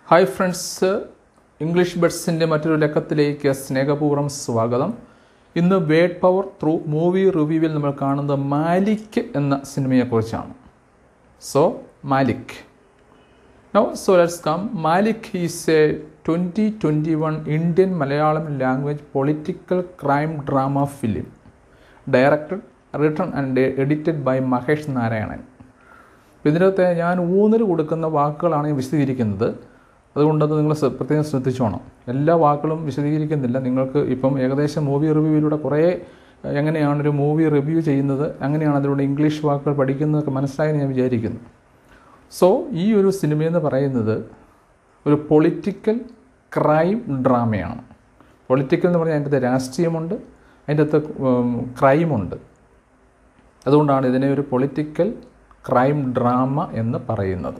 Hi friends English ബഡ്സിൻ്റെ മറ്റൊരു ലക്കത്തിലേക്ക് സ്നേഹപൂർവ്വം സ്വാഗതം ഇന്ന് വേഡ് പവർ ത്രൂ മൂവി റിവ്യൂവിൽ നമ്മൾ കാണുന്നത് മാലിക് എന്ന സിനിമയെക്കുറിച്ചാണ് so Malik no so let's come Malik is a twenty twenty one Indian Malayalam language political crime drama film directed written and edited by Mahesh Narayanan അപ്പോൾ ഇതിനകത്ത് ഞാൻ ഊന്നൽ കൊടുക്കുന്ന വാക്കുകളാണ് ഞാൻ വിശദീകരിക്കുന്നത് അതുകൊണ്ടത് നിങ്ങൾ ശ്ര- പ്രത്യേകം ശ്രദ്ധിച്ചോണം എല്ലാ വാക്കുകളും വിശദീകരിക്കുന്നില്ല നിങ്ങൾക്ക് ഇപ്പം ഏകദേശം മൂവി റിവ്യൂവിലൂടെ കുറേ എഹ്, എങ്ങനെയാണ് ഒരു മൂവി റിവ്യൂ ചെയ്യുന്നത് അങ്ങനെയാണ് അതിലൂടെ ഇംഗ്ലീഷ് വാക്കുകൾ പഠിക്കുന്നതൊക്കെ മനസ്സിലായെന്ന് ഞാൻ വിചാരിക്കുന്നു സോ ഈ ഒരു സിനിമയെന്ന് പറയുന്നത് ഒരു പൊളിറ്റിക്കൽ ക്രൈം ഡ്രാമയാണ് പൊളിറ്റിക്കൽ എന്ന് പറഞ്ഞാൽ അതിൻ്റെ അകത്ത് രാഷ്ട്രീയമുണ്ട് അതിൻ്റെ അകത്ത് ക്രൈമുണ്ട് അതുകൊണ്ടാണ് ഇതിനെ ഒരു പൊളിറ്റിക്കൽ ക്രൈം ഡ്രാമ എന്ന് പറയുന്നത്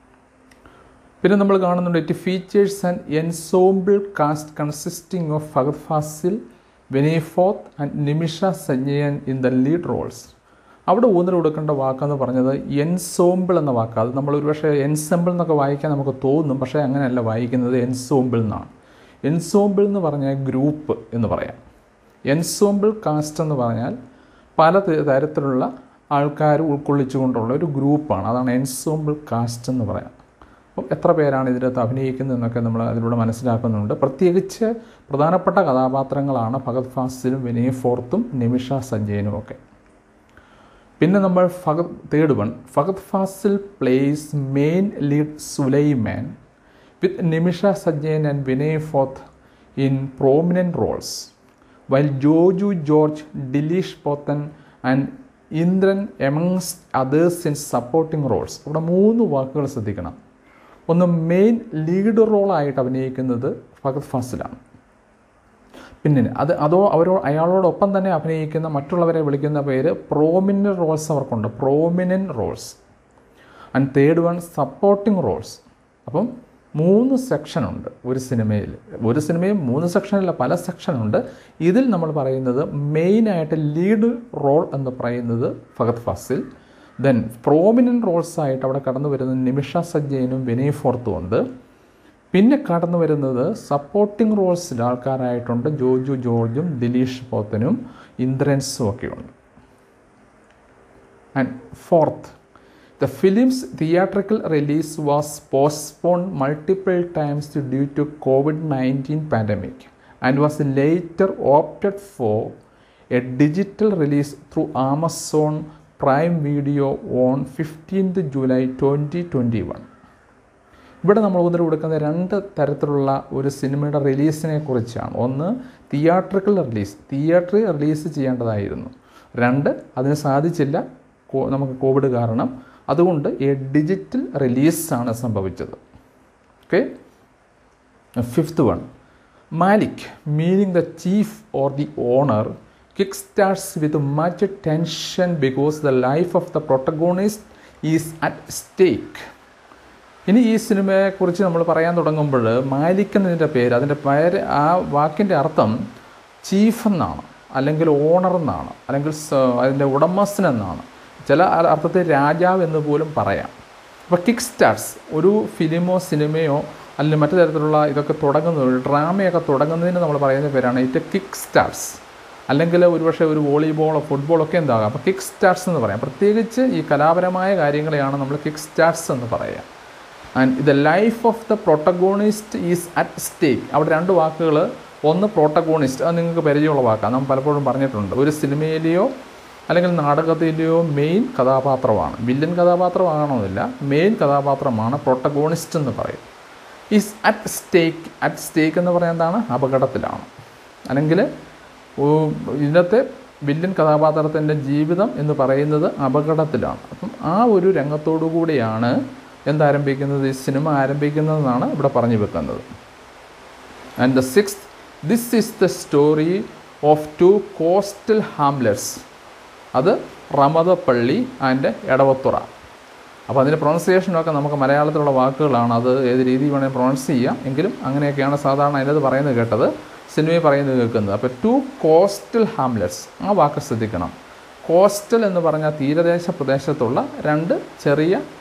പിന്നെ നമ്മൾ കാണുന്നുണ്ട് it features and എൻസോംബിൾ cast consisting of Fahad Fazil വെനീഫോത്ത് and Nimisha Sanjayan in the lead Rolls അവിടെ ഊന്നൽ കൊടുക്കേണ്ട വാക്കെന്ന് പറഞ്ഞത് എൻസോംബിൾ എന്ന വാക്ക് അത് നമ്മൾ ഒരുപക്ഷെ എൻസെമ്പിൾ എന്നൊക്കെ വായിക്കാൻ നമുക്ക് തോന്നും പക്ഷേ അങ്ങനെയല്ല വായിക്കുന്നത് എൻസോംബിൾ എന്നാണ് എൻസോംബിൾ എന്ന് പറഞ്ഞാൽ ഗ്രൂപ്പ് എന്ന് പറയാം എൻസോംബിൾ കാസ്റ്റ് എന്ന് പറഞ്ഞാൽ പല ത- തരത്തിലുള്ള ആൾക്കാർ ഉൾക്കൊള്ളിച്ചുകൊണ്ടുള്ള ഒരു ഗ്രൂപ്പാണ് അതാണ് എൻസോംബിൾ കാസ്റ്റ് എന്ന് പറയാം അപ്പം എത്ര പേരാണ് ഇതിനകത്ത് അഭിനയിക്കുന്നത് എന്നൊക്കെ നമ്മൾ അതിലൂടെ മനസ്സിലാക്കുന്നുണ്ട് പ്രത്യേകിച്ച് പ്രധാനപ്പെട്ട കഥാപാത്രങ്ങളാണ് ഭഗത് ഫാസിലും വിനയ് ഫോർത്തും നിമിഷ സഞ്ജയനും ഒക്കെ പിന്നെ നമ്മൾ Fahadh third one Fahadh Faasil plays main lead Sulaiman with Nimisha Sanjayan and Vinay Forrt in prominent roles while Joju George Dileesh Pothan and Indran amongst others in supporting roles ഇവിടെ മൂന്ന് വാക്കുകൾ ശ്രദ്ധിക്കണം ഒന്ന് മെയിൻ ലീഡ് റോളായിട്ട് അഭിനയിക്കുന്നത് ഫഗത് ഫാസിലാണ് പിന്നെ അത് അതോ അവരോ അയാളോടൊപ്പം തന്നെ അഭിനയിക്കുന്ന മറ്റുള്ളവരെ വിളിക്കുന്ന പേര് പ്രോമിനൻ്റ് റോൾസ് അവർക്കുണ്ട് prominent roles and third one supporting roles അപ്പം മൂന്ന് സെക്ഷനുണ്ട് ഒരു സിനിമയിൽ ഒരു സിനിമയും മൂന്ന് സെക്ഷനില്ല പല സെക്ഷനുണ്ട് ഇതിൽ നമ്മൾ പറയുന്നത് മെയിനായിട്ട് ലീഡ് റോൾ എന്ന് പറയുന്നത് Fahadh Faasil then prominent roles ആയിട്ട് അവിടെ കടന്നു വരുന്നത് നിമിഷ സജ്ജയനും വിനയ് ഫോർത്തും ഉണ്ട് പിന്നെ കടന്നു വരുന്നത് സപ്പോർട്ടിംഗ് റോൾസിൽ ആൾക്കാരായിട്ടുണ്ട് ജോജു ജോർജും ദിലീഷ് പോത്തനും ഇന്ദ്രൻസും ഒക്കെയുണ്ട് and fourth the film's theatrical release was postpone multiple times due to COVID nineteen pandemic and was later opted for a digital release through Amazon Prime Video on fifteenth July twenty twenty one ഇവിടെ നമ്മൾ ഊന്നൽ കൊടുക്കുന്ന രണ്ട് തരത്തിലുള്ള ഒരു സിനിമയുടെ റിലീസിനെ കുറിച്ചാണ് ഒന്ന് തിയേറ്ററിക്കൽ റിലീസ് തിയേറ്ററിൽ റിലീസ് ചെയ്യേണ്ടതായിരുന്നു രണ്ട് അതിന് സാധിച്ചില്ല കോ- നമുക്ക് കോവിഡ് കാരണം അതുകൊണ്ട് ഈ ഡിജിറ്റൽ റിലീസാണ് സംഭവിച്ചത് okay fifth one Malik meaning the chief or the owner kick starts with much tension because the life of the protagonist is at stake ഇനി ഈ സിനിമയെക്കുറിച്ച് നമ്മൾ പറയാൻ തുടങ്ങുമ്പോൾ മാലിക് എന്നതിൻ്റെ പേര് അതിൻ്റെ പേര് ആ വാക്കിൻ്റെ അർത്ഥം ചീഫ് എന്നാണ് അല്ലെങ്കിൽ ഓണർ എന്നാണ് അല്ലെങ്കിൽ സ- അതിൻ്റെ ഉടമസ്ഥൻ എന്നാണ് ചില അ- അർത്ഥത്തിൽ രാജാവ് എന്ന് പോലും പറയാം അപ്പോൾ കിക്ക് സ്റ്റാർട്സ് ഒരു ഫിലിമോ സിനിമയോ അല്ലെങ്കിൽ മറ്റു തരത്തിലുള്ള ഇതൊക്കെ തുടങ്ങുന്നത് ഒരു ഡ്രാമയൊക്കെ തുടങ്ങുന്നതിന് നമ്മൾ പറയുന്ന പേരാണ് ഇറ്റ് കിക്ക് സ്റ്റാർട്സ് അല്ലെങ്കിൽ ഒരുപക്ഷെ ഒരു വോളിബോളോ ഫുട്ബോളോ ഒക്കെ എന്താകാം അപ്പോൾ കിക്ക് സ്റ്റാർട്സ് എന്ന് പറയാം പ്രത്യേകിച്ച് ഈ കലാപരമായ കാര്യങ്ങളെയാണ് നമ്മൾ കിക്ക് സ്റ്റാർട്സ് എന്ന് പറയുക and the life of the protagonist is at stake അവിടെ രണ്ട് വാക്കുകൾ ഒന്ന് പ്രോട്ടഗോണിസ്റ്റ് അത് നിങ്ങൾക്ക് പരിചയമുള്ള വാക്കാണ് നാം പലപ്പോഴും പറഞ്ഞിട്ടുണ്ട് ഒരു സിനിമയിലെയോ അല്ലെങ്കിൽ നാടകത്തിലെയോ മെയിൻ കഥാപാത്രമാണ് വില്ലൻ കഥാപാത്രമാകണമെന്നില്ല മെയിൻ കഥാപാത്രമാണ് പ്രോട്ടഗോണിസ്റ്റ് എന്ന് പറയും is at stake at stake എന്ന് പറയുന്നത് എന്താണ് അപകടത്തിലാണ് അല്ലെങ്കിൽ ഓ- ഇതിനകത്തെ വില്ലൻ കഥാപാത്രത്തിൻ്റെ ജീവിതം എന്ന് പറയുന്നത് അപകടത്തിലാണ് അപ്പം ആ ഒരു രംഗത്തോടു കൂടിയാണ് എന്താരംഭിക്കുന്നത് ഈ സിനിമ ആരംഭിക്കുന്നതെന്നാണ് ഇവിടെ പറഞ്ഞു വെക്കുന്നത് and the six this is the story of two coastal hamlets അത് റമദപ്പള്ളി ആൻഡ് എടവത്തുറ അപ്പോൾ അതിൻ്റെ പ്രൊണൗൺസിയേഷനൊക്കെ നമുക്ക് മലയാളത്തിലുള്ള വാക്കുകളാണ് അത് ഏത് രീതിയിൽ വേണമെങ്കിൽ പ്രൊണൗൺസ് ചെയ്യാം എങ്കിലും അങ്ങനെയൊക്കെയാണ് സാധാരണ അതിനകത്ത് പറയുന്നത് കേട്ടത് സിനിമയിൽ പറയുന്നത് കേൾക്കുന്നത് അപ്പോൾ ടു കോസ്റ്റൽ ഹാംലെറ്റ്സ് ആ വാക്ക് ശ്രദ്ധിക്കണം കോസ്റ്റൽ എന്ന് പറഞ്ഞാൽ തീരദേശ പ്രദേശത്തുള്ള രണ്ട് ചെറിയ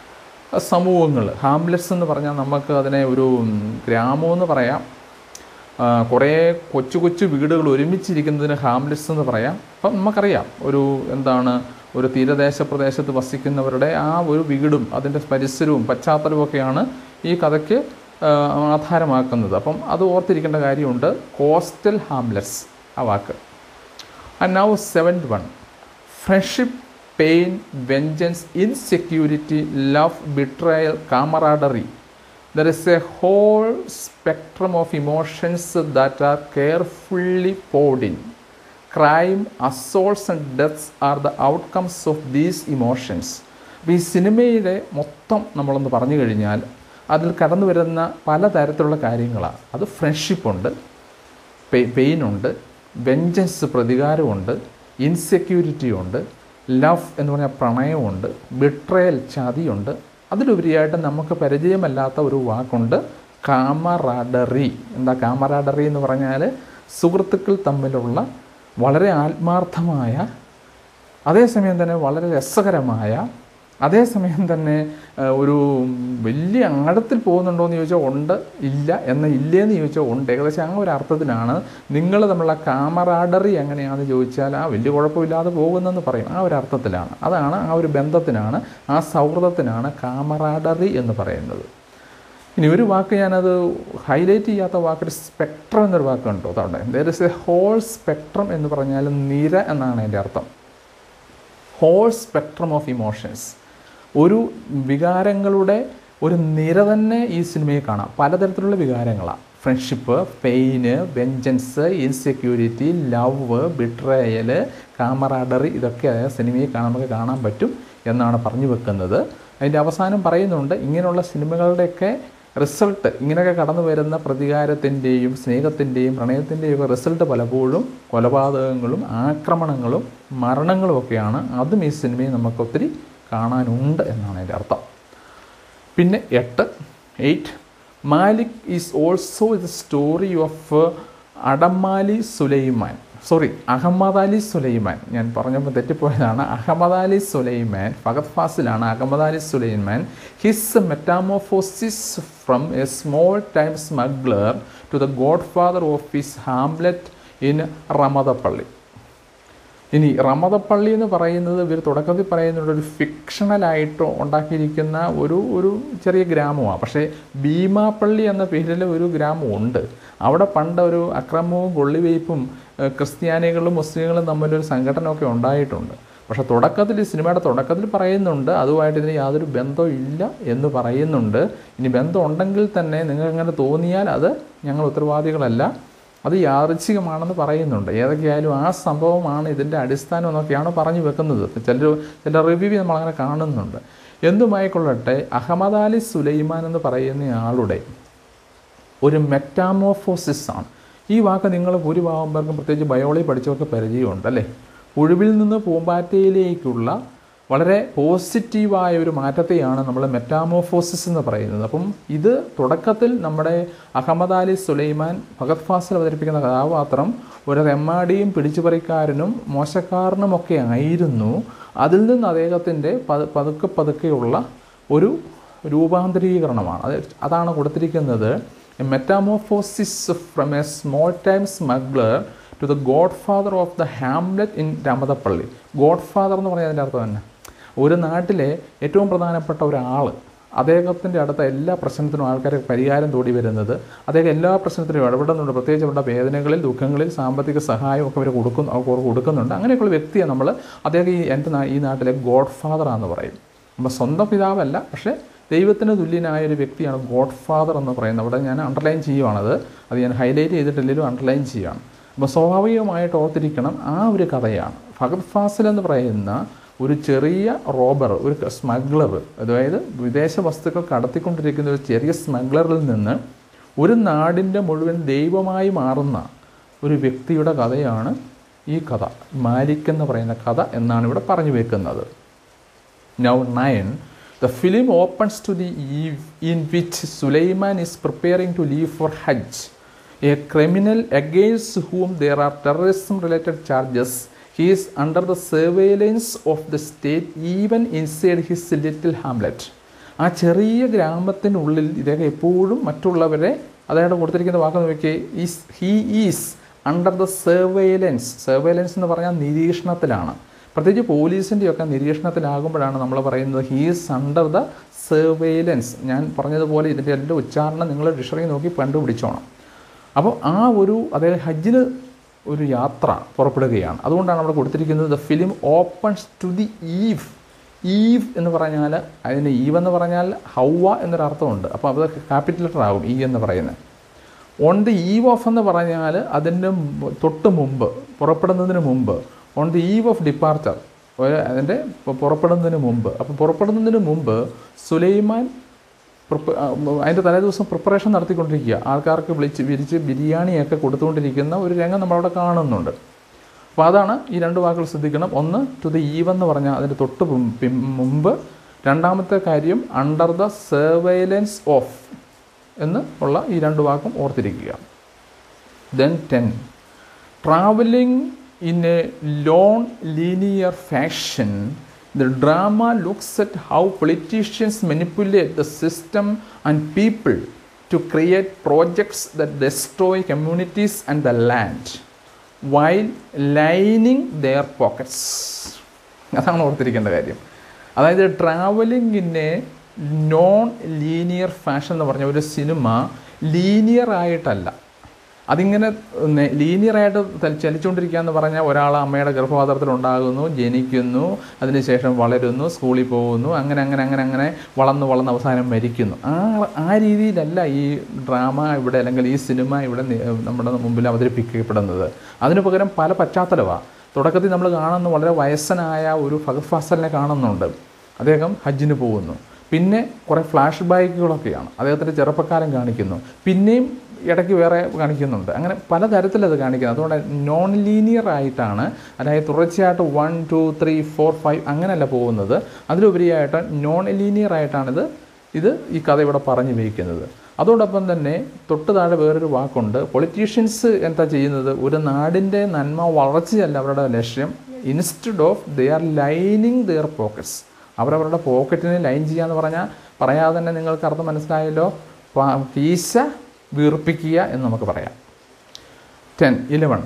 സമൂഹങ്ങൾ ഹാംലെറ്റ്സ് എന്ന് പറഞ്ഞാൽ നമുക്ക് അതിനെ ഒരു ഉം, ഗ്രാമമെന്ന് പറയാം ആ, കുറേ കൊച്ചു കൊച്ചു വീടുകൾ ഒരുമിച്ചിരിക്കുന്നതിന് ഹാംലെറ്റ്സ് എന്ന് പറയാം അപ്പം നമുക്കറിയാം ഒരു എന്താണ് ഒരു തീരദേശ പ്രദേശത്ത് വസിക്കുന്നവരുടെ ആ ഒരു വീടും അതിൻ്റെ പരിസരവും പശ്ചാത്തലവും ഒക്കെയാണ് ഈ കഥയ്ക്ക് ആ, ആധാരമാക്കുന്നത് അപ്പം അത് ഓർത്തിരിക്കേണ്ട കാര്യമുണ്ട് കോസ്റ്റൽ ഹാംലെറ്റ്സ് ആ വാക്ക് and now seventh one friendship pain vengeance insecurity love betrayal camaraderie there is a whole spectrum of emotions that are carefully poured in crime assaults and deaths are the outcomes of these emotions അപ്പോൾ ഈ സിനിമയുടെ മൊത്തം നമ്മളൊന്ന് പറഞ്ഞു കഴിഞ്ഞാൽ അതിൽ കടന്നു വരുന്ന പലതരത്തിലുള്ള കാര്യങ്ങളാണ് അത് ഫ്രണ്ട്ഷിപ്പുണ്ട് പെയിനുണ്ട് വെഞ്ചൻസ് പ്രതികാരമുണ്ട് ഇൻസെക്യൂരിറ്റി ഉണ്ട് ലവ് എന്ന് പറഞ്ഞാൽ പ്രണയമുണ്ട് ബിട്രയൽ ചതിയുണ്ട് അതിലുപരിയായിട്ട് നമുക്ക് പരിചയമല്ലാത്ത ഒരു വാക്കുണ്ട് കാമറാഡറി എന്താ കാമറാഡറി എന്ന് പറഞ്ഞാൽ സുഹൃത്തുക്കൾ തമ്മിലുള്ള വളരെ ആത്മാർത്ഥമായ അതേസമയം തന്നെ വളരെ രസകരമായ അതേസമയം തന്നെ ആ, ഒരു വലിയ ആഴത്തിൽ പോകുന്നുണ്ടോ എന്ന് ചോദിച്ചാൽ ഉണ്ട് ഇല്ല എന്ന ഇല്ലേന്ന് ചോദിച്ചാൽ ഉണ്ട് ഏകദേശം ആ ഒരു അർത്ഥത്തിലാണ് നിങ്ങൾ തമ്മിലുള്ള കാമറാഡറി എങ്ങനെയാണെന്ന് ചോദിച്ചാൽ ആ വലിയ കുഴപ്പമില്ലാതെ പോകുന്നെന്ന് പറയും ആ ഒരു അർത്ഥത്തിലാണ് അതാണ് ആ ഒരു ബന്ധത്തിനാണ് ആ സൗഹൃദത്തിനാണ് കാമറാഡറി എന്ന് പറയുന്നത് ഇനി ഒരു വാക്ക് ഞാനത് ഹൈലൈറ്റ് ചെയ്യാത്ത വാക്കൊരു സ്പെക്ട്രം എന്നൊരു വാക്കുണ്ടോ അതുകൊണ്ട് there is a whole spectrum എന്ന് പറഞ്ഞാൽ നിര എന്നാണ് എൻ്റെ അർത്ഥം ഹോൾ സ്പെക്ട്രം ഓഫ് ഇമോഷൻസ് ഒരു വികാരങ്ങളുടെ ഒരു നിര തന്നെ ഈ സിനിമയിൽ കാണാം പലതരത്തിലുള്ള വികാരങ്ങളാണ് friendship pain vengeance insecurity love betrayal camaraderie ഇതൊക്കെ സിനിമയിൽ കാണാൻ നമുക്ക് കാണാൻ പറ്റും എന്നാണ് പറഞ്ഞു വെക്കുന്നത് അതിൻ്റെ അവസാനം പറയുന്നുണ്ട് ഇങ്ങനെയുള്ള സിനിമകളുടെയൊക്കെ റിസൾട്ട് ഇങ്ങനെയൊക്കെ കടന്നു വരുന്ന പ്രതികാരത്തിൻ്റെയും സ്നേഹത്തിൻ്റെയും പ്രണയത്തിൻ്റെയും ഒക്കെ റിസൾട്ട് പലപ്പോഴും കൊലപാതകങ്ങളും ആക്രമണങ്ങളും മരണങ്ങളും ഒക്കെയാണ് അതും ഈ സിനിമയിൽ നമുക്ക് ഒത്തിരി കാണാനുണ്ട് എന്നാണ് എൻ്റെ അർത്ഥം പിന്നെ എട്ട് eight Malik is also the story of Adamali Sulaiman sorry Ahammed Ali Sulaiman ഞാൻ പറഞ്ഞപ്പോൾ തെറ്റിപ്പോയതാണ് അഹമ്മദ് അലി സുലൈമാൻ ഫഗത് ഫാസിലാണ് Ahammed Ali Sulaiman his metamorphosis from a small time smuggler to the godfather of his hamlet in Ramadapalli ഇനി റമദപ്പള്ളി എന്ന് പറയുന്നത് ഇവർ തുടക്കത്തിൽ പറയുന്നത് ഒരു ഫിക്ഷണലായിട്ട് ഉണ്ടാക്കിയിരിക്കുന്ന ഒരു ഒരു ചെറിയ ഗ്രാമമാണ് പക്ഷേ ഭീമാപ്പള്ളി എന്ന പേരിൽ ഒരു ഗ്രാമമുണ്ട് അവിടെ പണ്ട് ഒരു അക്രമവും കൊള്ളിവയ്പ്പും ഏഹ്, ക്രിസ്ത്യാനികളും മുസ്ലിങ്ങളും തമ്മിലൊരു സംഘടനയൊക്കെ ഉണ്ടായിട്ടുണ്ട് പക്ഷേ തുടക്കത്തിൽ ഈ സിനിമയുടെ തുടക്കത്തിൽ പറയുന്നുണ്ട് അതുമായിട്ട് ഇതിന് യാതൊരു ബന്ധവും ഇല്ല എന്ന് പറയുന്നുണ്ട് ഇനി ബന്ധം ഉണ്ടെങ്കിൽ തന്നെ നിങ്ങൾക്ക് അങ്ങനെ തോന്നിയാൽ അത് ഞങ്ങൾ ഉത്തരവാദികളല്ല അത് യാദൃച്ഛികമാണെന്ന് പറയുന്നുണ്ട് ഏതൊക്കെയായാലും ആ സംഭവമാണ് ഇതിൻ്റെ അടിസ്ഥാനം എന്നൊക്കെയാണ് പറഞ്ഞു വെക്കുന്നത് ചിലർ ചില റിവ്യൂ നമ്മൾ അങ്ങനെ കാണുന്നുണ്ട് എന്തുമായിക്കൊള്ളട്ടെ അഹമ്മദ് അലി സുലൈമാൻ എന്ന് പറയുന്ന ആളുടെ ഒരു മെറ്റാമോഫോസിസ് ആണ് ഈ വാക്ക് നിങ്ങൾ ഭൂരിഭാഗം പേർക്കും പ്രത്യേകിച്ച് ബയോളജി പഠിച്ചവർക്ക് പരിചയമുണ്ട് അല്ലേ പുഴുവിൽ നിന്ന് പൂമ്പാറ്റയിലേക്കുള്ള വളരെ പോസിറ്റീവായ ഒരു മാറ്റത്തെയാണ് നമ്മൾ മെറ്റാമോഫോസിസ് എന്ന് പറയുന്നത് അപ്പം ഇത് തുടക്കത്തിൽ നമ്മുടെ അഹമ്മദ് അലി സുലൈമാൻ ഭഗത് ഫാസിൽ അവതരിപ്പിക്കുന്ന കഥാപാത്രം ഒരു തെമ്മാടിയും പിടിച്ചുപറിക്കാരനും മോശക്കാരനുമൊക്കെ ആയിരുന്നു അതിൽ നിന്ന് അദ്ദേഹത്തിൻ്റെ പതു പതുക്കെ പതുക്കെയുള്ള ഒരു രൂപാന്തരീകരണമാണ് അത് അതാണ് കൊടുത്തിരിക്കുന്നത് metamorphosis from a small time smuggler to the godfather of the hamlet in Ramathapalli godfather എന്ന് പറഞ്ഞതിൻ്റെ അർത്ഥം തന്നെ ഒരു നാട്ടിലെ ഏറ്റവും പ്രധാനപ്പെട്ട ഒരാൾ അദ്ദേഹത്തിൻ്റെ അടുത്ത എല്ലാ പ്രശ്നത്തിനും ആൾക്കാരെ പരിഹാരം തേടി വരുന്നത് അദ്ദേഹം എല്ലാ പ്രശ്നത്തിനും ഇടപെടുന്നുണ്ട് പ്രത്യേകിച്ച് അവരുടെ വേദനകളിൽ ദുഃഖങ്ങളിൽ സാമ്പത്തിക സഹായം ഒക്കെ അവർ കൊടുക്കുന്നു അവർ കൊടുക്കുന്നുണ്ട് അങ്ങനെയൊക്കെയുള്ള വ്യക്തിയെ നമ്മൾ അദ്ദേഹം ഈ എൻ്റെ നാ- ഈ നാട്ടിലെ ഗോഡ് ഫാദറാന്ന് പറയും അപ്പോൾ സ്വന്തം പിതാവല്ല പക്ഷേ ദൈവത്തിന് തുല്യനായ ഒരു വ്യക്തിയാണ് ഗോഡ് ഫാദർ എന്ന് പറയുന്നത് അവിടെ ഞാൻ അണ്ടർലൈൻ ചെയ്യുവാണത് അത് ഞാൻ ഹൈലൈറ്റ് ചെയ്തിട്ടില്ലെങ്കിലും അണ്ടർലൈൻ ചെയ്യുകയാണ് അപ്പോൾ സ്വാഭാവികമായിട്ട് ഓർത്തിരിക്കണം ആ ഒരു കഥയാണ് ഫഹദ് ഫാസിൽ എന്ന് പറയുന്ന ഒരു ചെറിയ റോബർ ഒരു സ്മഗ്ലർ അതായത് വിദേശ വസ്തുക്കൾ കടത്തിക്കൊണ്ടിരിക്കുന്ന ഒരു ചെറിയ സ്മഗ്ലറിൽ നിന്ന് ഒരു നാടിൻ്റെ മുഴുവൻ ദൈവമായി മാറുന്ന ഒരു വ്യക്തിയുടെ കഥയാണ് ഈ കഥ മാലിക് എന്ന് പറയുന്ന കഥ എന്നാണ് ഇവിടെ പറഞ്ഞു വെക്കുന്നത് Now 9. The film opens to the eve in which Sulaiman is preparing to leave for Hajj, a criminal against whom there are terrorism related charges. He is under the surveillance of the state even inside his little hamlet. ആ ചെറിയ ഗ്രാമത്തിനുള്ളിൽ ഇദ്ദേഹം എപ്പോഴും മറ്റുള്ളവരെ അതായത് കൊടുത്തിരിക്കുന്ന വാക്ക് നോക്കിയേ is he is under the surveillance surveillance എന്ന് പറഞ്ഞാൽ നിരീക്ഷണത്തിലാണ് പ്രത്യേകിച്ച് പോലീസിൻ്റെയൊക്കെ നിരീക്ഷണത്തിലാകുമ്പോഴാണ് നമ്മൾ പറയുന്നത് ഹീസ് അണ്ടർ ദ സർവൈലൻസ് ഞാൻ പറഞ്ഞതുപോലെ ഇതിൻ്റെ എല്ലാ ഉച്ചാരണം നിങ്ങൾ ഡിക്ഷണറി നോക്കി കണ്ടുപിടിച്ചോണം അപ്പോൾ ആ ഒരു അതായത് ഹജ്ജിന് ഒരു യാത്ര പുറപ്പെടുകയാണ് അതുകൊണ്ടാണ് അവിടെ കൊടുത്തിരിക്കുന്നത് the film opens to the eve eve എന്ന് പറഞ്ഞാൽ അതിന് ഈവ് എന്ന് പറഞ്ഞാൽ ഹൗവ എന്നൊരർത്ഥമുണ്ട് അപ്പോൾ അത് ക്യാപിറ്റൽ ലെറ്റർ ആകും ഈ എന്ന് പറയുന്നത് ഓൺ ദി ഈവ് ഓഫ് എന്ന് പറഞ്ഞാൽ അതിൻ്റെ മു- തൊട്ട് മുമ്പ് പുറപ്പെടുന്നതിന് മുമ്പ് on the eve of departure അതിൻ്റെ പു- പുറപ്പെടുന്നതിന് മുമ്പ് അപ്പോൾ പുറപ്പെടുന്നതിന് മുമ്പ് സുലൈമാൻ പ്രിപ്പ- ആ, അതിൻ്റെ തലേദിവസം പ്രിപ്പറേഷൻ നടത്തിക്കൊണ്ടിരിക്കുക ആൾക്കാർക്ക് വിളിച്ച് വിരിച്ച് ബിരിയാണിയൊക്കെ കൊടുത്തുകൊണ്ടിരിക്കുന്ന ഒരു രംഗം നമ്മളവിടെ കാണുന്നുണ്ട് അപ്പോൾ അതാണ് ഈ രണ്ട് വാക്കുകൾ ശ്രദ്ധിക്കണം ഒന്ന് ടു ദ ഈവ് എന്ന് പറഞ്ഞാൽ അതിൻ്റെ തൊട്ട് മും- പിം- മുമ്പ് രണ്ടാമത്തെ കാര്യം അണ്ടർ ദ സർവൈലൻസ് ഓഫ് എന്ന് ഉള്ള ഈ രണ്ട് വാക്കും ഓർത്തിരിക്കുക then ten travelling in a non linear fashion the drama looks at how politicians manipulate the system and people to create projects the destroy communities and the land while lining their pockets അതാണ് ഓർത്തിരിക്കേണ്ട കാര്യം അതായത് travelling in a non linear fashion എന്ന് പറഞ്ഞ ഒരു cinema linear ആയിട്ടല്ല അതിങ്ങനെ ലീനിയറായിട്ട് ചലിച്ചുകൊണ്ടിരിക്കുക എന്ന് പറഞ്ഞാൽ ഒരാൾ അമ്മയുടെ ഗർഭപാത്രത്തിൽ ഉണ്ടാകുന്നു ജനിക്കുന്നു അതിനുശേഷം വളരുന്നു സ്കൂളിൽ പോകുന്നു അങ്ങനെ അങ്ങനെ അങ്ങനെ അങ്ങനെ വളർന്ന് വളർന്ന് അവസാനം മരിക്കുന്നു ആ ആ രീതിയിലല്ല ഈ ഡ്രാമ ഇവിടെ അല്ലെങ്കിൽ ഈ സിനിമ ഇവിടെ നി- നമ്മുടെ മുമ്പിൽ അവതരിപ്പിക്കപ്പെടുന്നത് അതിനു പകരം പല പശ്ചാത്തലമാണ് തുടക്കത്തിൽ നമ്മൾ കാണുന്ന വളരെ വയസ്സനായ ഒരു ഫഹദ് ഫാസലിനെ കാണുന്നുണ്ട് അദ്ദേഹം ഹജ്ജിന് പോകുന്നു പിന്നെ കുറേ ഫ്ലാഷ് ബാക്കുകളൊക്കെയാണ് അദ്ദേഹത്തിൻ്റെ ചെറുപ്പക്കാരൻ കാണിക്കുന്നു പിന്നെയും ഇടയ്ക്ക് വേറെ കാണിക്കുന്നുണ്ട് അങ്ങനെ പലതരത്തിലത് കാണിക്കുന്നത് അതുകൊണ്ട് നോൺ ലീനിയർ ആയിട്ടാണ് അതായത് തുടർച്ചയായിട്ട് one two three four five അങ്ങനെയല്ല പോകുന്നത് അതിലുപരിയായിട്ട് നോൺ ലീനിയർ ആയിട്ടാണിത് ഇത് ഈ കഥ ഇവിടെ പറഞ്ഞു വയ്ക്കുന്നത് അതോടൊപ്പം തന്നെ തൊട്ട് താഴെ വേറൊരു വാക്കുണ്ട് പൊളിറ്റീഷ്യൻസ് എന്താ ചെയ്യുന്നത് ഒരു നാടിൻ്റെ നന്മ വളർച്ചയല്ല അവരുടെ ലക്ഷ്യം instead of they are lining their pockets അവരവരുടെ പോക്കറ്റിനെ ലൈൻ ചെയ്യാന്ന് പറഞ്ഞാൽ പറയാതെ തന്നെ നിങ്ങൾക്ക് അർത്ഥം മനസ്സിലായല്ലോ പ- കീശ വീർപ്പിക്കുക എന്ന് നമുക്ക് പറയാം ten eleven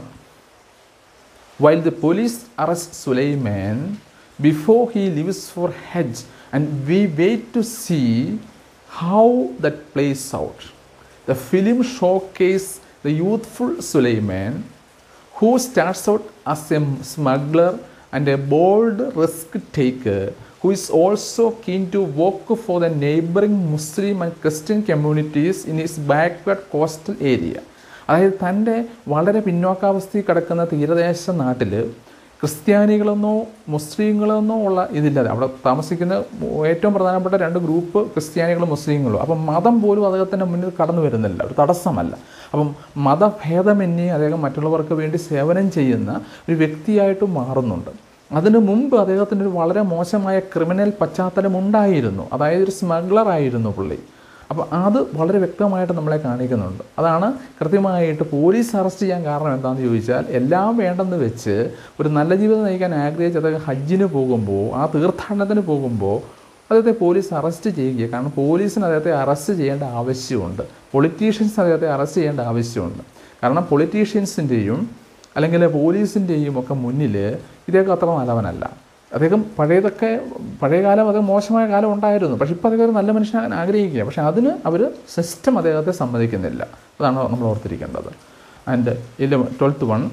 While the police arrest Sulaiman before he leaves for Hajj, and we wait to see how that plays out. The film showcases the youthful Sulaiman, who starts out as a smuggler and a bold risk taker, who is also keen to work for the neighboring Muslim and Christian communities in his backward coastal area. അതായത് തൻ്റെ വളരെ പിന്നോക്കാവസ്ഥയിൽ കിടക്കുന്ന തീരദേശ നാട്ടിൽ ക്രിസ്ത്യാനികളെന്നോ മുസ്ലിങ്ങളെന്നോ ഉള്ള ഇതില്ലാതെ അവിടെ താമസിക്കുന്ന ഏറ്റവും പ്രധാനപ്പെട്ട രണ്ട് ഗ്രൂപ്പ് ക്രിസ്ത്യാനികളും മുസ്ലിങ്ങളും അപ്പം മതം പോലും അദ്ദേഹത്തിൻ്റെ മുന്നിൽ കടന്നു വരുന്നില്ല ഒരു തടസ്സമല്ല അപ്പം മതഭേദമന്യേ അദ്ദേഹം മറ്റുള്ളവർക്ക് വേണ്ടി സേവനം ചെയ്യുന്ന ഒരു വ്യക്തിയായിട്ട് മാറുന്നുണ്ട് അതിനു മുമ്പ് അദ്ദേഹത്തിന് ഒരു വളരെ മോശമായ ക്രിമിനൽ പശ്ചാത്തലം ഉണ്ടായിരുന്നു അതായത് ഒരു സ്മഗ്ലർ ആയിരുന്നു പുള്ളി അപ്പോൾ അത് വളരെ വ്യക്തമായിട്ട് നമ്മളെ കാണിക്കുന്നുണ്ട് അതാണ് കൃത്യമായിട്ട് പോലീസ് അറസ്റ്റ് ചെയ്യാൻ കാരണം എന്താണെന്ന് ചോദിച്ചാൽ എല്ലാം വേണ്ടെന്ന് വെച്ച് ഒരു നല്ല ജീവിതം നയിക്കാൻ ആഗ്രഹിച്ച് അദ്ദേഹം ഹജ്ജിന് പോകുമ്പോൾ ആ തീർത്ഥാടനത്തിന് പോകുമ്പോൾ അദ്ദേഹത്തെ പോലീസ് അറസ്റ്റ് ചെയ്യുക കാരണം പോലീസിന് അദ്ദേഹത്തെ അറസ്റ്റ് ചെയ്യേണ്ട ആവശ്യമുണ്ട് പൊളിറ്റീഷ്യൻസ് അദ്ദേഹത്തെ അറസ്റ്റ് ചെയ്യേണ്ട ആവശ്യമുണ്ട് കാരണം പൊളിറ്റീഷ്യൻസിൻ്റെയും അല്ലെങ്കിൽ പോലീസിൻ്റെയും ഒക്കെ മുന്നിൽ ഇദ്ദേഹം അത്ര നല്ലവനല്ല അദ്ദേഹം പഴയതൊക്കെ പഴയകാലം അത് മോശമായ കാലം ഉണ്ടായിരുന്നു പക്ഷേ ഇപ്പോൾ അദ്ദേഹം ഒരു നല്ല മനുഷ്യനാകാൻ ആഗ്രഹിക്കുക പക്ഷേ അതിന് അവർ സിസ്റ്റം അദ്ദേഹത്തെ സമ്മതിക്കുന്നില്ല അതാണ് നമ്മൾ ഓർത്തിരിക്കേണ്ടത് and eleven twelfth one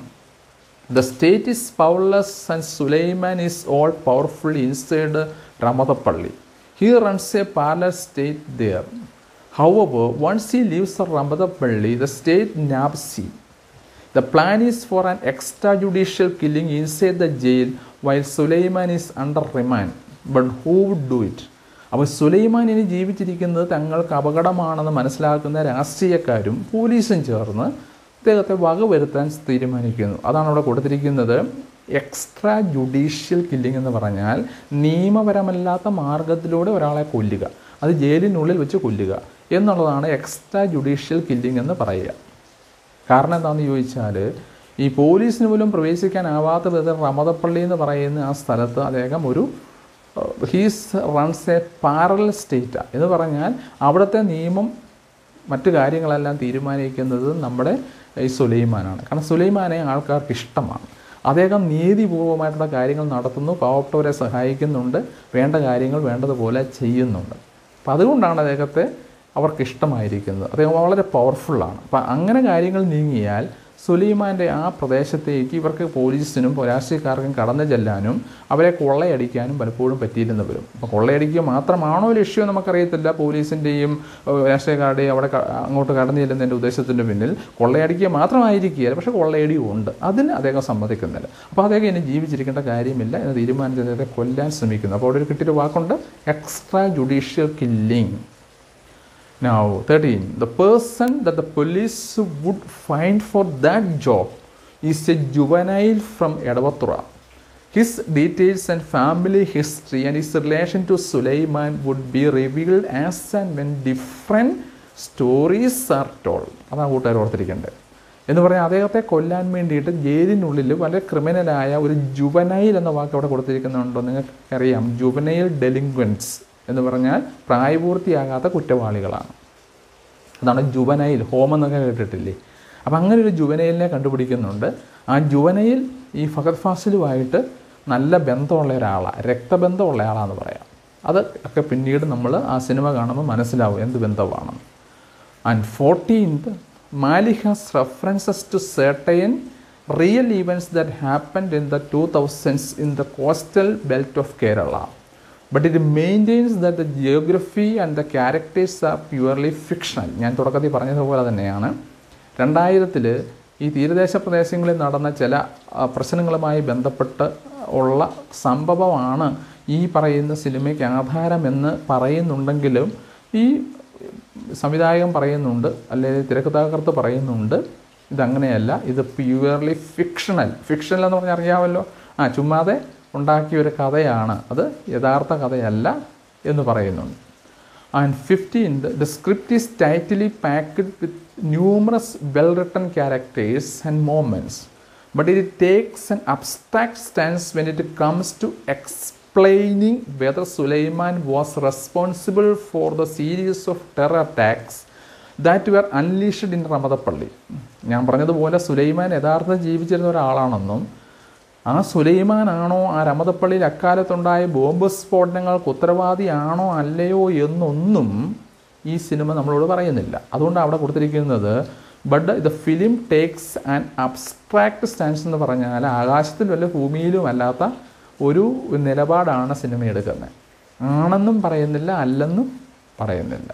the state is powerless and Sulaiman is all powerful inside Ramathapalli he runs a parallel state there however once he leaves Ramathapalli the state നാബ്സി The plan is for an extrajudicial killing inside the jail while Suleiman is under remand. But who would do it? അപ്പോൾ സുലൈമാൻ ഇനി ജീവിച്ചിരിക്കുന്നത് തങ്ങൾക്ക് അപകടമാണെന്ന് മനസ്സിലാക്കുന്ന രാഷ്ട്രീയക്കാരും പോലീസും ചേർന്ന് അദ്ദേഹത്തെ വകവരുത്താൻ തീരുമാനിക്കുന്നു അതാണ് അവിടെ കൊടുത്തിരിക്കുന്നത് എക്സ്ട്രാ ജുഡീഷ്യൽ കില്ലിംഗ് എന്ന് പറഞ്ഞാൽ നിയമപരമല്ലാത്ത മാർഗത്തിലൂടെ ഒരാളെ കൊല്ലുക അത് ജയിലിനുള്ളിൽ വെച്ച് കൊല്ലുക എന്നുള്ളതാണ് എക്സ്ട്രാ ജുഡീഷ്യൽ കില്ലിംഗ് എന്ന് പറയുക കാരണം എന്താണെന്ന് ചോദിച്ചാൽ ഈ പോലീസിന് പോലും പ്രവേശിക്കാനാവാത്ത വിധത്തിൽ റമതപ്പള്ളി എന്ന് പറയുന്ന ആ സ്ഥലത്ത് അദ്ദേഹം ഒരു he's runs a parallel state എന്ന് പറഞ്ഞാൽ അവിടുത്തെ നിയമം മറ്റു കാര്യങ്ങളെല്ലാം തീരുമാനിക്കുന്നത് നമ്മുടെ ഈ സുലൈമാനാണ് കാരണം സുലൈമാനെ ആൾക്കാർക്ക് ഇഷ്ടമാണ് അദ്ദേഹം നീതിപൂർവമായിട്ടുള്ള കാര്യങ്ങൾ നടത്തുന്നു പാവപ്പെട്ടവരെ സഹായിക്കുന്നുണ്ട് വേണ്ട കാര്യങ്ങൾ വേണ്ടതുപോലെ ചെയ്യുന്നുണ്ട് അപ്പം അതുകൊണ്ടാണ് അദ്ദേഹത്തെ അവർക്ക് ഇഷ്ടമായിരിക്കുന്നത് അദ്ദേഹം വളരെ പവർഫുള്ളാണ് അപ്പം അങ്ങനെ കാര്യങ്ങൾ നീങ്ങിയാൽ സുലൈമാൻ്റെ ആ പ്രദേശത്തേക്ക് ഇവർക്ക് പോലീസിനും രാഷ്ട്രീയക്കാർക്കും കടന്നു ചെല്ലാനും അവരെ കൊള്ളയടിക്കാനും പലപ്പോഴും പറ്റിയില്ലെന്ന് വരും അപ്പോൾ കൊള്ളയടിക്കുക മാത്രമാണോ ലക്ഷ്യം നമുക്കറിയത്തില്ല പോലീസിൻ്റെയും ഏഹ്, രാഷ്ട്രീയക്കാരുടെയും അവിടെ ക- അങ്ങോട്ട് കടന്നു ചെല്ലുന്നതിൻ്റെ ഉദ്ദേശത്തിൻ്റെ പിന്നിൽ കൊള്ളയടിക്കുക മാത്രമായിരിക്കുകയില്ല പക്ഷേ കൊള്ളയടിയും ഉണ്ട് അതിന് അദ്ദേഹം സമ്മതിക്കുന്നില്ല അപ്പോൾ അദ്ദേഹം ഇനി ജീവിച്ചിരിക്കേണ്ട കാര്യമില്ല എന്ന് തീരുമാനിച്ച് അദ്ദേഹത്തെ കൊല്ലാൻ ശ്രമിക്കുന്നു അപ്പോൾ അവിടെ ഒരു കിട്ടിയൊരു വാക്കുണ്ട് extra judicial killing Now, 13. The person that the police would find for that job is a juvenile from Edavatura. His details and family history and his relation to Sulaiman would be revealed as and when different stories are told. അതാണ് കൂട്ടുകാർ ഓർത്തിരിക്കേണ്ടത് എന്ന് പറഞ്ഞാൽ അദ്ദേഹത്തെ കൊല്ലാൻ വേണ്ടിയിട്ട് ജയിലിനുള്ളിൽ വളരെ ക്രിമിനലായ ഒരു juvenile എന്ന വാക്ക് അവിടെ കൊടുത്തിരിക്കുന്നുണ്ടോ നിങ്ങൾക്കറിയാം ജുവനൈൽ ഡെലിങ്ക്വൻസ് എന്ന് പറഞ്ഞാൽ പ്രായപൂർത്തിയാകാത്ത കുറ്റവാളികളാണ് അതാണ് ജുവനൈൽ ഹോം എന്നൊക്കെ കേട്ടിട്ടില്ലേ അപ്പം അങ്ങനെ ഒരു ജുവനൈലിനെ കണ്ടുപിടിക്കുന്നുണ്ട് ആ ജുവനൈൽ ഈ ഫഹദ് ഫാസിലുമായിട്ട് നല്ല ബന്ധമുള്ള ഒരാളാണ് രക്തബന്ധമുള്ള ആളാണെന്ന് പറയാം അത് ഒക്കെ പിന്നീട് നമ്മൾ ആ സിനിമ കാണുമ്പോൾ മനസ്സിലാവും എന്ത് ബന്ധമാണെന്ന് and fourteenth Malik has references to certain real events that happened in the 2000s in the coastal belt of Kerala. But it maintains that the geography and the characters are purely fictional. ഞാൻ തുടക്കത്തിൽ പറഞ്ഞതുപോലെ തന്നെയാണ് രണ്ടായിരത്തിൽ ഈ തീരദേശ പ്രദേശങ്ങളിൽ നടന്ന ചില ആ, പ്രശ്നങ്ങളുമായി ബന്ധപ്പെട്ട് ഉള്ള സംഭവമാണ് ഈ പറയുന്ന സിനിമയ്ക്ക് ആധാരമെന്ന് പറയുന്നുണ്ടെങ്കിലും ഈ സംവിധായകൻ പറയുന്നുണ്ട് അല്ലെങ്കിൽ തിരക്കഥാകൃത്ത് പറയുന്നുണ്ട് ഇതങ്ങനെയല്ല ഇത് പ്യുവർലി ഫിക്ഷണൽ ഫിക്ഷണൽ എന്ന് പറഞ്ഞാൽ അറിയാമല്ലോ ആ ചുമ്മാതെ ഉണ്ടാക്കിയ ഒരു കഥയാണ് അത് യഥാർത്ഥ കഥയല്ല എന്ന് പറയുന്നുണ്ട് and fifteenth the script is tightly packed with numerous well written characters and moments but it takes an abstract stance when it comes to explaining whether Suleiman was responsible for the series of terror attacks that were unleashed in Ramadapalli ഞാൻ പറഞ്ഞതുപോലെ സുലൈമാൻ യഥാർത്ഥ ജീവിച്ചിരുന്ന ഒരാളാണെന്നും ആ സുലൈമാനാണോ ആ രമതപ്പള്ളിയിൽ അക്കാലത്തുണ്ടായ bomb സ്ഫോടനങ്ങൾക്ക് ഉത്തരവാദിയാണോ അല്ലയോ എന്നൊന്നും ഈ cinema നമ്മളോട് പറയുന്നില്ല അതുകൊണ്ട് അവിടെ കൊടുത്തിരിക്കുന്നത് but the film takes an abstract stance എന്ന് പറഞ്ഞാൽ ആകാശത്തിലും അല്ല ഭൂമിയിലും അല്ലാത്ത ഒരു നിലപാടാണ് സിനിമ എടുക്കുന്നത് ആണെന്നും പറയുന്നില്ല അല്ലെന്നും പറയുന്നില്ല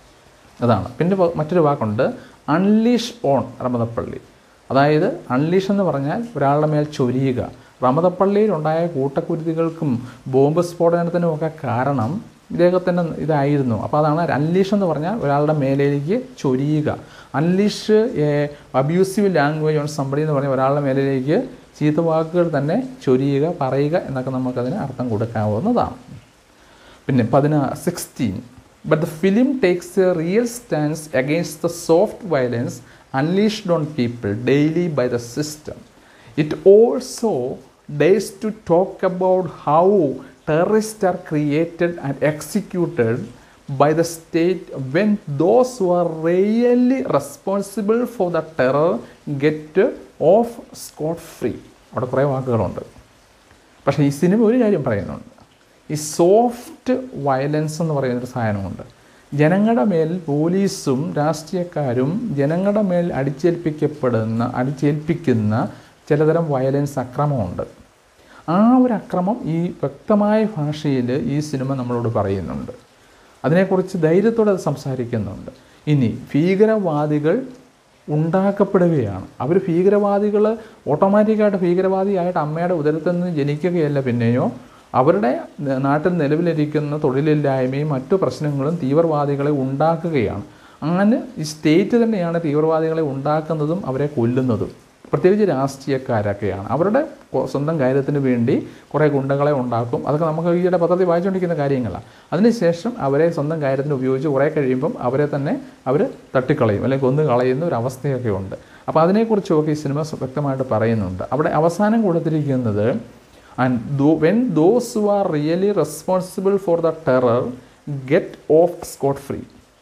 അതാണ് പിന്നെ വ- മറ്റൊരു വാക്കുണ്ട് അൺലീഷ് ഓൺ റമദപ്പള്ളി അതായത് അൺലീഷ് എന്ന് പറഞ്ഞാൽ ഒരാളുടെ മേൽ ചൊരിയുക റമദപ്പള്ളിയിൽ ഉണ്ടായ കൂട്ടക്കുരുതികൾക്കും ബോംബ് സ്ഫോടനത്തിനും ഒക്കെ കാരണം ഇദ്ദേഹത്തിൻ്റെ ഇതായിരുന്നു അപ്പോൾ അതാണ് അൺലീഷ് എന്ന് പറഞ്ഞാൽ ഒരാളുടെ മേലേക്ക് ചൊരിയുക unleash abusive language on somebody എന്ന് പറഞ്ഞാൽ ഒരാളുടെ മേലിലേക്ക് ചീത്ത വാക്കുകൾ തന്നെ ചൊരിയുക പറയുക എന്നൊക്കെ നമുക്കതിന് അർത്ഥം കൊടുക്കാവുന്നതാണ് പിന്നെ പതിനാ sixteen but the film takes a real stance against the soft violence unleashed on people daily by the system it also dares to talk about how terrorist are created and executed by the state when those who are really responsible for the terror get off scot free അവിടെ കുറേ വാക്കുകളുണ്ട് പക്ഷേ ഈ cinema ഒരു കാര്യം പറയുന്നുണ്ട് ഈ soft violence എന്ന് പറയുന്നൊരു സാധനമുണ്ട് ജനങ്ങളുടെ മേൽ പോലീസും രാഷ്ട്രീയക്കാരും ജനങ്ങളുടെ മേൽ അടിച്ചേൽപ്പിക്കപ്പെടുന്ന അടിച്ചേൽപ്പിക്കുന്ന ചിലതരം വയലൻസ് അക്രമമുണ്ട് ആ ഒരു അക്രമം ഈ വ്യക്തമായ ഭാഷയിൽ ഈ സിനിമ നമ്മളോട് പറയുന്നുണ്ട് അതിനെക്കുറിച്ച് ധൈര്യത്തോടെ അത് സംസാരിക്കുന്നുണ്ട് ഇനി ഭീകരവാദികൾ ഉണ്ടാക്കപ്പെടുകയാണ് അവർ ഭീകരവാദികൾ ഓട്ടോമാറ്റിക്കായിട്ട് ഭീകരവാദിയായിട്ട് അമ്മയുടെ ഉദരത്തിൽ നിന്ന് ജനിക്കുകയല്ല പിന്നെയോ അവരുടെ നാട്ടിൽ നിലവിലിരിക്കുന്ന തൊഴിലില്ലായ്മയും മറ്റു പ്രശ്നങ്ങളും തീവ്രവാദികളെ ഉണ്ടാക്കുകയാണ് അങ്ങനെ ഈ സ്റ്റേറ്റ് തന്നെയാണ് തീവ്രവാദികളെ ഉണ്ടാക്കുന്നതും അവരെ കൊല്ലുന്നതും പ്രത്യേകിച്ച് രാഷ്ട്രീയക്കാരൊക്കെയാണ് അവരുടെ കൊ- സ്വന്തം കാര്യത്തിന് വേണ്ടി കുറേ ഗുണ്ടകളെ ഉണ്ടാക്കും അതൊക്കെ നമുക്ക് ഈയിടെ പത്രത്തിൽ വായിച്ചുകൊണ്ടിരിക്കുന്ന കാര്യങ്ങളാണ് അതിനുശേഷം അവരെ സ്വന്തം കാര്യത്തിന് ഉപയോഗിച്ച് കുറേ കഴിയുമ്പം അവരെ തന്നെ അവർ തട്ടിക്കളയും അല്ലെങ്കിൽ കൊന്നു കളയുന്ന ഒരു അവസ്ഥയൊക്കെ ഉണ്ട് അപ്പോൾ അതിനെക്കുറിച്ചൊക്കെ ഈ സിനിമ വ്യക്തമായിട്ട് പറയുന്നുണ്ട് അവിടെ അവസാനം കൊടുത്തിരിക്കുന്നത് and though when those who are really responsible for the terror get off scot free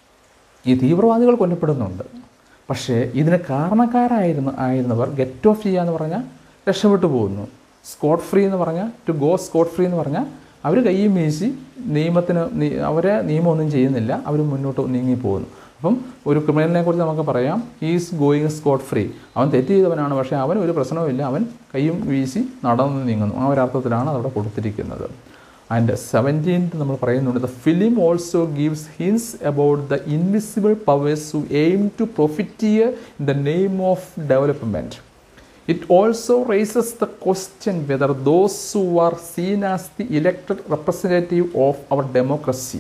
ഈ തീവ്രവാദികൾ കൊല്ലപ്പെടുന്നുണ്ട് പക്ഷേ ഇതിന് കാരണക്കാരായിരുന്ന ആയിരുന്നവർ ഗെറ്റ് ഓഫ് ചെയ്യുക എന്ന് പറഞ്ഞാൽ രക്ഷപ്പെട്ടു പോകുന്നു സ്കോട്ട് ഫ്രീ എന്ന് പറഞ്ഞാൽ ടു ഗോ സ്കോട്ട് ഫ്രീ എന്ന് പറഞ്ഞാൽ അവർ കയ്യും വീശി നിയമത്തിന് നീ- അവരെ നിയമമൊന്നും ചെയ്യുന്നില്ല അവർ മുന്നോട്ട് നീങ്ങി പോകുന്നു അപ്പം ഒരു ക്രിമിനലിനെ കുറിച്ച് നമുക്ക് പറയാം ഈസ് ഗോയിങ് സ്കോട്ട് ഫ്രീ അവൻ തെറ്റ് ചെയ്തവനാണ് പക്ഷേ അവൻ ഒരു പ്രശ്നവുമില്ല അവൻ കയ്യും വീശി നടന്നു നീങ്ങുന്നു ആ ഒരു അർത്ഥത്തിലാണ് അതവിടെ കൊടുത്തിരിക്കുന്നത് ആൻഡ് സെവൻറ്റീൻത്ത് നമ്മൾ പറയുന്നുണ്ട് the film also gives hints about the invisible powers who aim to profiteer in the name of development it also raises the question whether those who are seen as the elected representative of our democracy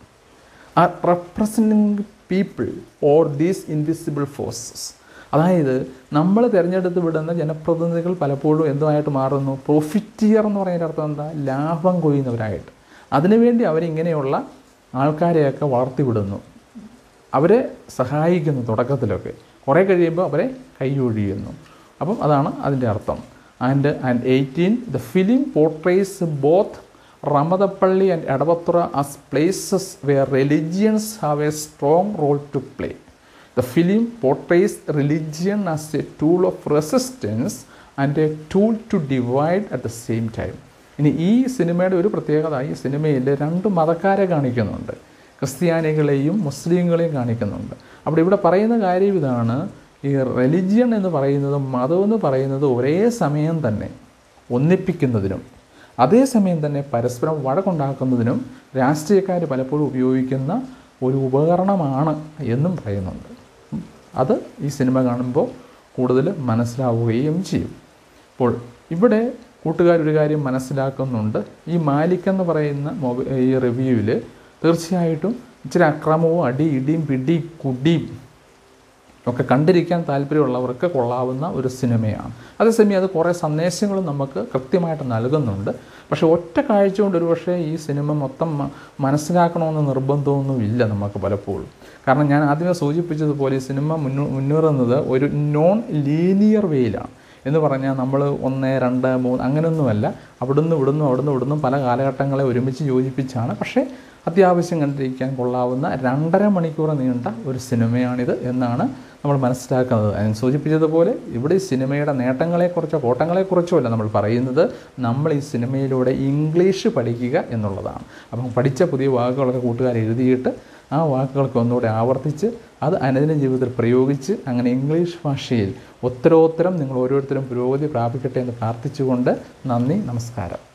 are representing people or these invisible forces അതായത് നമ്മൾ തിരഞ്ഞെടുത്ത് വിടുന്ന ജനപ്രതിനിധികൾ പലപ്പോഴും എന്തുമായിട്ട് മാറുന്നു പ്രൊഫിറ്റിയർ എന്ന് പറയുന്ന അർത്ഥം എന്താ ലാഭം കൊയ്യുന്നവരായിട്ട് അതിനുവേണ്ടി അവരിങ്ങനെയുള്ള ആൾക്കാരെയൊക്കെ വളർത്തിവിടുന്നു അവരെ സഹായിക്കുന്നു തുടക്കത്തിലൊക്കെ കുറേ കഴിയുമ്പോൾ അവരെ കൈയൊഴിയുന്നു അപ്പം അതാണ് അതിൻ്റെ അർത്ഥം and and eighteen the film portrays both Ramadapalli and Edavathura as places where religions have a strong role to play the film portrays religion as a tool of resistance and a tool to divide at the same time ഇനി ഈ സിനിമയുടെ ഒരു പ്രത്യേകത ഈ സിനിമയിൽ രണ്ട് മതക്കാരെ കാണിക്കുന്നുണ്ട് ക്രിസ്ത്യാനികളെയും മുസ്ലിങ്ങളെയും കാണിക്കുന്നുണ്ട് അപ്പോൾ ഇവിടെ പറയുന്ന കാര്യം ഇതാണ് ഈ റിലിജിയൻ എന്ന് പറയുന്നതും മതം എന്ന് പറയുന്നതും ഒരേ സമയം തന്നെ ഒന്നിപ്പിക്കുന്നതിനും അതേസമയം തന്നെ പരസ്പരം വഴക്കുണ്ടാക്കുന്നതിനും രാഷ്ട്രീയക്കാർ പലപ്പോഴും ഉപയോഗിക്കുന്ന ഒരു ഉപകരണമാണ് എന്നും പറയുന്നുണ്ട് അത് ഈ സിനിമ കാണുമ്പോൾ കൂടുതൽ മനസ്സിലാവുകയും ചെയ്യും അപ്പോൾ ഇവിടെ കൂട്ടുകാരൊരു കാര്യം മനസ്സിലാക്കുന്നുണ്ട് ഈ മാലിക് എന്ന് പറയുന്ന മൊബൈ ഈ റിവ്യൂവിൽ തീർച്ചയായിട്ടും ഇച്ചിരി അക്രമവും അടി ഇടിയും പിടി കുടിയും ഒക്കെ കണ്ടിരിക്കാൻ താല്പര്യമുള്ളവർക്ക് കൊള്ളാവുന്ന ഒരു സിനിമയാണ് അതേസമയം അത് കുറേ സന്ദേശങ്ങളും നമുക്ക് കൃത്യമായിട്ട് നൽകുന്നുണ്ട് പക്ഷേ ഒറ്റ കാഴ്ച കൊണ്ട് ഒരു പക്ഷേ ഈ സിനിമ മൊത്തം മ- മനസ്സിലാക്കണമെന്ന് നിർബന്ധമൊന്നും ഇല്ല നമുക്ക് പലപ്പോഴും കാരണം ഞാൻ ആദ്യമേ സൂചിപ്പിച്ചതുപോലെ ഈ സിനിമ മുന്നോ മുന്നേറുന്നത് ഒരു നോൺ ലീനിയർ വേയിലാണ് എന്ന് പറഞ്ഞാൽ നമ്മൾ ഒന്ന് രണ്ട് മൂന്ന് അങ്ങനെയൊന്നുമല്ല അവിടുന്ന് ഇവിടുന്ന് അവിടുന്ന് ഇവിടുന്ന് പല കാലഘട്ടങ്ങളെ ഒരുമിച്ച് യോജിപ്പിച്ചാണ് പക്ഷേ അത്യാവശ്യം കണ്ടിരിക്കാൻ കൊള്ളാവുന്ന രണ്ടര മണിക്കൂർ നീണ്ട ഒരു സിനിമയാണിത് എന്നാണ് നമ്മൾ മനസ്സിലാക്കുന്നത് ഞാൻ സൂചിപ്പിച്ചതുപോലെ ഇവിടെ ഈ സിനിമയുടെ നേട്ടങ്ങളെക്കുറിച്ചോ കോട്ടങ്ങളെക്കുറിച്ചോ അല്ല നമ്മൾ പറയുന്നത് നമ്മൾ ഈ സിനിമയിലൂടെ ഇംഗ്ലീഷ് പഠിക്കുക എന്നുള്ളതാണ് അപ്പം പഠിച്ച പുതിയ വാക്കുകളൊക്കെ കൂട്ടുകാർ എഴുതിയിട്ട് ആ വാക്കുകൾക്ക് ഒന്നുകൂടെ ആവർത്തിച്ച് അത് അനുദിന ജീവിതത്തിൽ പ്രയോഗിച്ച് അങ്ങനെ ഇംഗ്ലീഷ് ഭാഷയിൽ ഉത്തരോത്തരം നിങ്ങൾ ഓരോരുത്തരും പുരോഗതി പ്രാപിക്കട്ടെ എന്ന് പ്രാർത്ഥിച്ചുകൊണ്ട് നന്ദി നമസ്കാരം